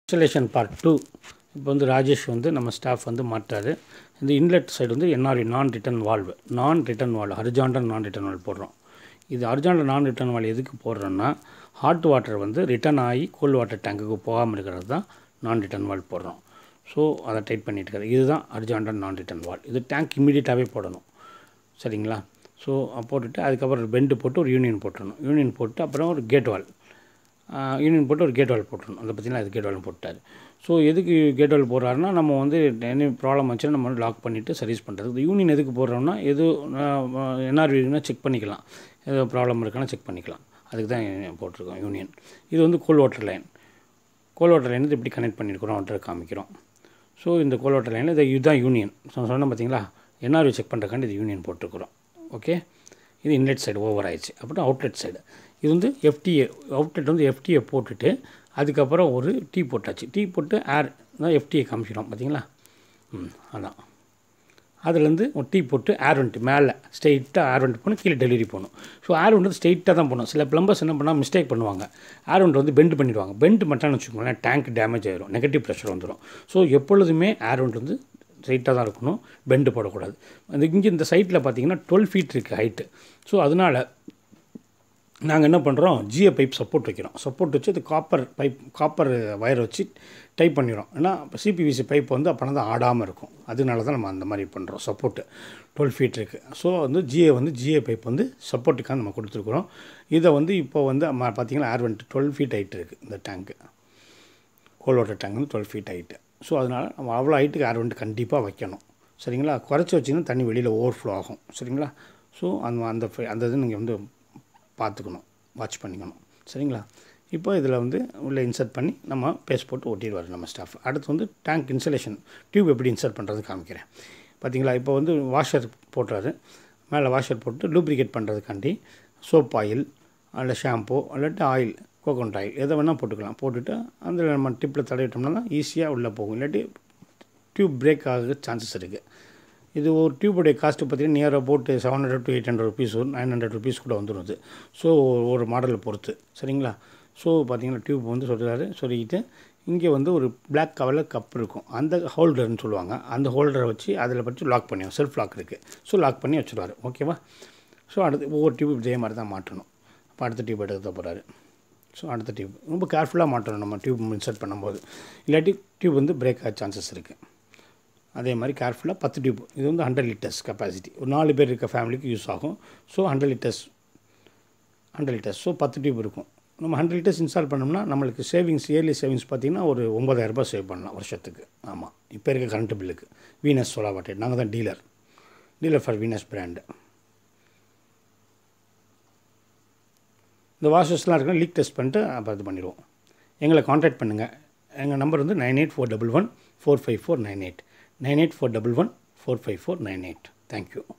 installation part two இப்போ வந்து ராஜேஷ் வந்து நம்ம ஸ்டாஃப் வந்து மாட்டாரு இந்த இன்லெட் சைடு வந்து NRE non return valve non return valve horizontal non return valve போடுறோம் இது ஹரிஜாண்டல் நான் ரிட்டர்ன் வால்வ் எதுக்கு போடுறோன்னா ஹாட் வாட்டர் வந்து ரிட்டர்ன் ஆகி கோல்ட் வாட்டர் டேங்குக்கு போகாமல் இருக்கிறது தான் நான் ரிட்டர்ன் வால்வ் போடுறோம் ஸோ அதை டைட் பண்ணிட்டு இருக்கிறது இதுதான் ஹரிஜாண்டல் நான் ரிட்டர்ன் வால்வ் இது டேங்க் இமீடியட்டாகவே போடணும் சரிங்களா ஸோ போட்டுட்டு அதுக்கப்புறம் பெண்டு போட்டு ஒரு யூனியன் போட்டுடணும் யூனியன் போட்டு அப்புறம் ஒரு கேட் வால் யூனியன் போட்டு ஒரு கேட் வால் போட்டுருணும் அதை பற்றினா அது கேட் வால் போட்டார் ஸோ எதுக்கு கேட் வால் போடுறாருன்னா நம்ம வந்து என்ன ப்ராப்ளம் வச்சுன்னா நம்ம வந்து லாக் பண்ணிவிட்டு சர்வீஸ் பண்ணுறது யூனியன் எதுக்கு போடுறோம்னா எது என்ஆர்வினா செக் பண்ணிக்கலாம் ஏதோ ப்ராப்ளம் இருக்கான்னா செக் பண்ணிக்கலாம் அதுக்கு தான் போட்டிருக்கோம் யூனியன் இது வந்து cold water line cold water line எப்படி கனெக்ட் பண்ணியிருக்கிறோம் அவர்கிட்ட காமிக்கிறோம் ஸோ இந்த கோல் வாட்டர் லைனில் இது இதுதான் யூனியன் சொன்னேன் பார்த்தீங்களா என்ஆர்வி செக் பண்ணுறக்காண்டி இது யூனியன் போட்டிருக்கிறோம் ஓகே இது இன்லெட் சைடு ஓவர் ஆயிடுச்சு அப்புறம் அவுட்லெட் சைடு இது வந்து எஃப்டிஏ அவுட்லெட் வந்து எஃப்டிஏ போட்டுட்டு அதுக்கப்புறம் ஒரு டீ போட்டாச்சு டீ போட்டு ஏர் தான் எஃப்டிஏ காமிக்கிறோம் பார்த்தீங்களா ம் அதான் அதுலேருந்து ஒரு டீ போட்டு ஏர் வந்துட்டு மேலே ஸ்ட்ரெயிட்டாக ஏர் வந்துட்டு போகணும் கீழே டெலிவரி போகணும் ஸோ ஏர் வந்து ஸ்ட்ரெயிட்டாக தான் போகணும் சில ப்ளம்பர்ஸ் என்ன பண்ணால் மிஸ்டேக் பண்ணுவாங்க ஏர் வந்துட்டு வந்து பெண்ட் பண்ணிடுவாங்க பெண்ட் மட்டும்னு வச்சுக்கோங்களேன் டேங்க் டேமேஜ் ஆயிரும் நெகட்டிவ் ப்ரெஷர் வந்துடும் ஸோ எப்பொழுதுமே ஏர் வந்துட்டு வந்து ஸ்ட்ரைட்டாக தான் இருக்கணும் பெண்டு போடக்கூடாது அது இங்கே இந்த சைட்டில் பார்த்தீங்கன்னா டுவெல் ஃபீட் இருக்குது ஹைட்டு ஸோ அதனால் நாங்கள் என்ன பண்ணுறோம் ஜியோ பைப் சப்போர்ட் வைக்கிறோம் சப்போர்ட் வச்சு அது காப்பர் பைப் காப்பர் வயர் வச்சு டைப் பண்ணிடுறோம் ஏன்னா இப்போ சிபிவிசி பைப் வந்து அப்போனா தான் ஆடாமல் இருக்கும் அதனால தான் நம்ம அந்த மாதிரி பண்ணுறோம் சப்போர்ட்டு டுவெல் ஃபீட் இருக்குது ஸோ வந்து ஜிஏ வந்து ஜிஏ பைப் வந்து சப்போர்ட்டுக்காக நம்ம கொடுத்துருக்குறோம் இதை வந்து இப்போ வந்து பார்த்தீங்கன்னா ஏர் வந்துட்டு டுவெல் ஃபீட் ஹைட் இருக்குது இந்த டேங்க்கு கோல் வாட்டர் டேங்க் வந்து டுவெல் ஃபீட் ஹைட்டு ஸோ அதனால் நம்ம அவ்வளோ ஹைட்டுக்கு ஏர் வந்துட்டு கண்டிப்பாக வைக்கணும் சரிங்களா குறைச்சி வச்சிங்கன்னா தண்ணி வெளியில் ஓவர்ஃப்ளோ ஆகும் சரிங்களா ஸோ அந்த அந்த அந்த இது நீங்கள் வந்து பார்த்துக்கணும் வாட்ச் பண்ணிக்கணும் சரிங்களா இப்போ இதில் வந்து உள்ளே இன்சர்ட் பண்ணி நம்ம பேஸ்ட் போட்டு ஒட்டிடுவார் நம்ம ஸ்டாஃப் அடுத்து வந்து டேங்க் இன்சலேஷன் டியூப் எப்படி இன்சர்ட் பண்ணுறது காமிக்கிறேன் பார்த்தீங்களா இப்போ வந்து வாஷர் போட்டுறாரு மேலே வாஷர் போட்டு லூப்ரிகேட் பண்ணுறதுக்காண்டி சோப் ஆயில் அல்ல ஷாம்பு இல்லாட்டி ஆயில் கோகோனட் ஆயில் எதை வேணால் போட்டுக்கலாம் போட்டுட்டு அந்த நம்ம டிப்பில் தடவிட்டோம்னா தான் ஈஸியாக உள்ளே போகும் இல்லாட்டி டியூப் பிரேக் ஆக சான்சஸ் இருக்குது இது ஒரு டியூபுடைய காஸ்ட்டு பார்த்தீங்கன்னா near about seven hundred to eight hundred rupees ஒரு நைன் ஹண்ட்ரட் ருபீஸ் கூட வந்துடும் அது ஸோ ஒரு மாடலை பொறுத்து சரிங்களா ஸோ பார்த்தீங்கன்னா டியூப் வந்து சொல்கிறாரு சொல்லிக்கிட்டு இங்கே வந்து ஒரு பிளாக் கவரில் கப் இருக்கும் அந்த ஹோல்டர்னு சொல்லுவாங்க அந்த ஹோல்டரை வச்சு அதில் வச்சு லாக் பண்ணிடும் செல்ஃப் லாக் இருக்குது ஸோ லாக் பண்ணி வச்சுருவார் ஓகேவா ஸோ அடுத்து ஒவ்வொரு டியூப் இதே மாதிரி தான் மாட்டணும் இப்போ அடுத்த டியூப் எடுக்க போகிறாரு ஸோ அடுத்த டியூப் ரொம்ப கேர்ஃபுல்லாக மாட்டணும் நம்ம டியூப் இன்சர்ட் பண்ணும்போது இல்லாட்டி டியூப் வந்து பிரேக் ஆக சான்சஸ் இருக்குது அதே மாதிரி கேர்ஃபுல்லாக பத்து டியூப் இது வந்து ஹண்ட்ரட் லிட்டர்ஸ் கெப்பாசிட்டி ஒரு நாலு பேர் இருக்க ஃபேமிலிக்கு யூஸ் ஆகும் so hundred litres hundred litres so பத்து டியூப் இருக்கும் நம்ம ஹண்ட்ரட் லிட்டர்ஸ் இன்ஸ்டால் பண்ணோம்னா நம்மளுக்கு சேவிங்ஸ் இயர்லி சேவிங்ஸ் பார்த்திங்கன்னா ஒரு ஒம்பதாயிரரூபா சேவ் பண்ணலாம் வருஷத்துக்கு ஆமாம் இப்போ இருக்க கரண்ட் பில்லுக்கு வீனஸ் சோலா வாட்டர் நாங்கள் தான் dealer dealer for Venus brand இந்த வாஷர்ஸ்லாம் இருக்குன்னா லீக் டெஸ்ட் பண்ணிட்டு அப்போ இது பண்ணிடுவோம் எங்களை காண்டாக்ட் பண்ணுங்கள் எங்கள் நம்பர் வந்து nine eight four double one four five four nine eight nine eight four double one four five four nine eight thank you